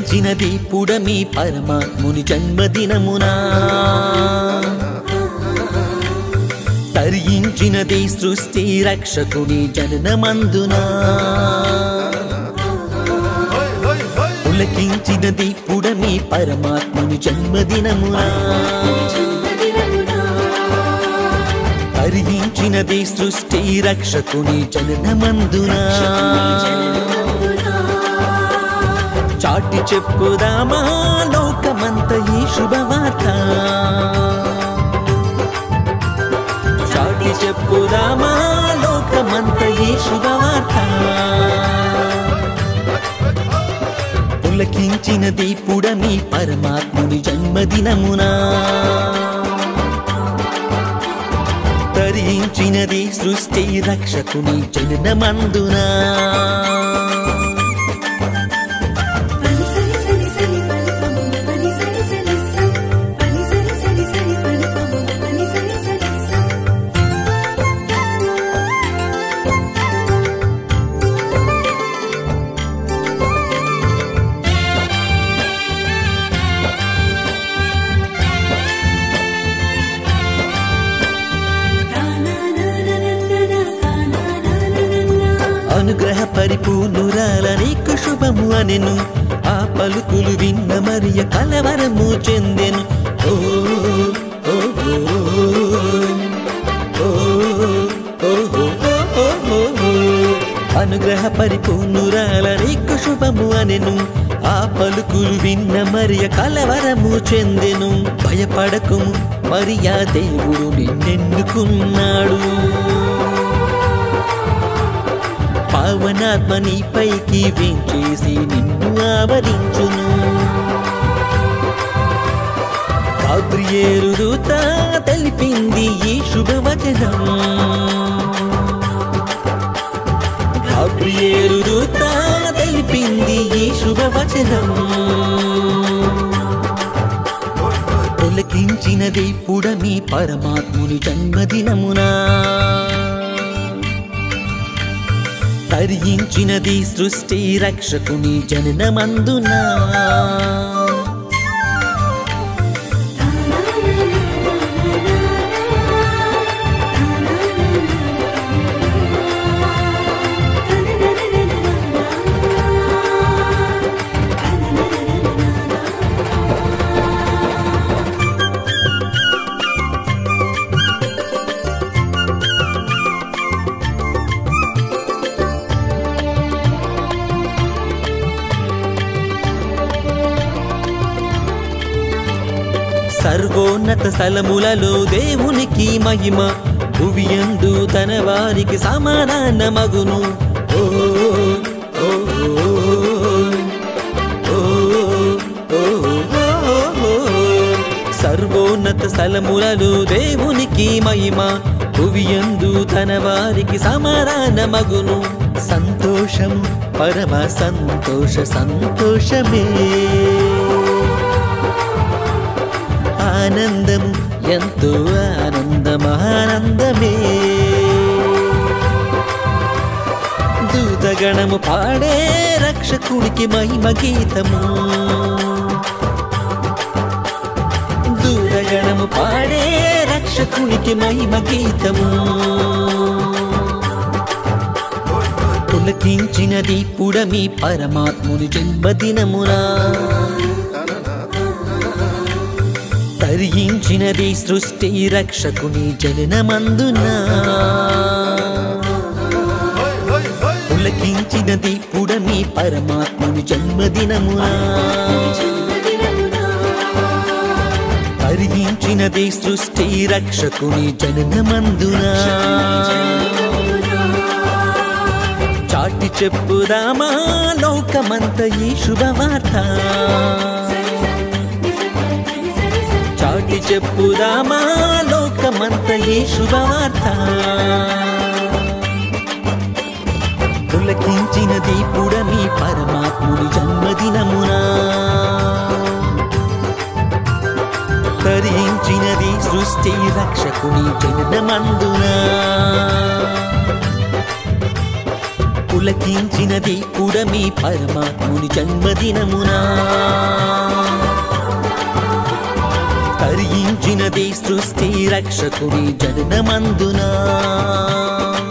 తరించినది పుడమి పరమాత్ముని జన్మదినమునా తరించినది సృష్టి రక్షకుని జననమందునా పులకించినది పుడమి పరమాత్ముని జన్మదినమునా తరించినది సృష్టి రక్షకుని జననమందునా చాటి చెప్పుదామా లోకమంత ఈ శుభవార్త చాటి చెప్పుదామా లోకమంత ఈ శుభవార్త పులకించినది పుడమి పరమాత్ముని జన్మదినమునా తరించినది సృష్టి రక్షకుని జననమందునా పని సరి సరి సరి పని పమున పని సరి సరి స పని సరి సరి సరి పని పమున పని సరి సరి స అనుగ్రహ పరిపూర్ణురాల నీకు శుభము అనెను ఆ పలుకులు విన్న మరియ కలవరము చెందెను ఓ ఓ, ఓ, ఓ, ఓ, ఓ, ఓ, ఓ, ఓ. అనుగ్రహ పరిపూర్ణురాల నీకు శుభము అనెను ఆ పలుకులు విన్న మరియ కలవరము చెందెను భయపడకుము మరియా దేవుడు నిన్నెన్నుకున్నాడు పావనాత్మ నీపైకి వేంచేసి నిన్ను ఆవరించును గాబ్రియేలు దూత తెలిపింది ఈ శుభవచనం గాబ్రియేలు దూత తెలిపింది ఈ శుభవచనం తొలకించినది పుడమి పరమాత్ముని జన్మదినమునా తరించినది సృష్టి రక్షకుని జననమందునా సర్వోన్నత స్థలములలో దేవునికి మహిమ భువియందు తన వారికి సమాధాన మగును ఓ ఓ, ఓ, ఓ, ఓ, ఓ, ఓ. సర్వోన్నత స్థలములలో దేవునికి మహిమ భువియందు తన వారికి సమాధాన మగును సంతోషము పరమ సంతోష సంతోషమే ఆనందము ఎంతో ఆనందమానందమే దూతగణము పాడే రక్షకునికి మహిమ గీతము దూతగణము పాడే రక్షకునికి మహిమ గీతము పులకించినది పుడమి పరమాత్ముని జన్మదినమునా తరించినది సృష్టి రక్షకుని జననమందునా పులకించినది పుడమి పరమాత్ముని జన్మదినమునా తరించినది సృష్టి రక్షకుని జననమందునా చాటి చెప్పుదామా లోకమంత ఈ శుభవార్త చాటి చెప్పుదామా లోకమంత ఈ శుభవార్త పులకించినది పుడమి పరమాత్ముని జన్మదినమునా తరించినది సృష్టి రక్షకుని జననమందునా పులకించినది పుడమి పరమాత్ముని జన్మదినమునా తరించినది సృష్టి రక్షకుడి జననమందునా